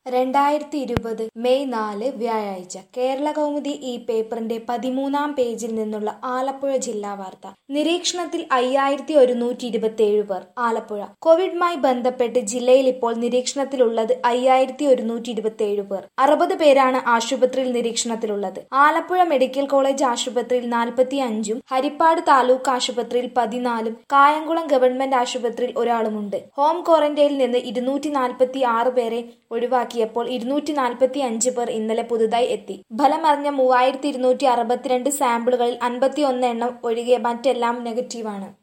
രണ്ടായിരത്തി ഇരുപത് മെയ് നാല് വ്യാഴാഴ്ച കേരള കൗമുദി ഈ പേപ്പറിന്റെ പതിമൂന്നാം പേജിൽ നിന്നുള്ള ആലപ്പുഴ ജില്ലാ വാർത്ത നിരീക്ഷണത്തിൽ അയ്യായിരത്തി ഒരുന്നൂറ്റി ഇരുപത്തിയേഴ് പേർ ആലപ്പുഴ കോവിഡുമായി ബന്ധപ്പെട്ട് ജില്ലയിൽ ഇപ്പോൾ നിരീക്ഷണത്തിലുള്ളത് അയ്യായിരത്തി ഒരുന്നൂറ്റി ഇരുപത്തിയേഴ് പേർ അറുപത് പേരാണ് ആശുപത്രിയിൽ നിരീക്ഷണത്തിലുള്ളത് ആലപ്പുഴ മെഡിക്കൽ കോളേജ് ആശുപത്രിയിൽ നാൽപ്പത്തി അഞ്ചും ഹരിപ്പാട് താലൂക്ക് ആശുപത്രിയിൽ പതിനാലും കായംകുളം ഗവൺമെന്റ് ആശുപത്രിയിൽ ഒരാളുമുണ്ട് ഹോം ക്വാറന്റൈനിൽ നിന്ന് ഇരുന്നൂറ്റി നാൽപ്പത്തി ആറ് പേരെ ഒഴിവാക്കിയപ്പോൾ ഇരുന്നൂറ്റി നാൽപ്പത്തി അഞ്ച് പേർ ഇന്നലെ പുതുതായി എത്തി ഫലമറിഞ്ഞ മൂവായിരത്തി ഇരുന്നൂറ്റി അറുപത്തിരണ്ട് സാമ്പിളുകളിൽ അൻപത്തി ഒന്ന് എണ്ണം ഒഴികെ മറ്റെല്ലാം നെഗറ്റീവാണ്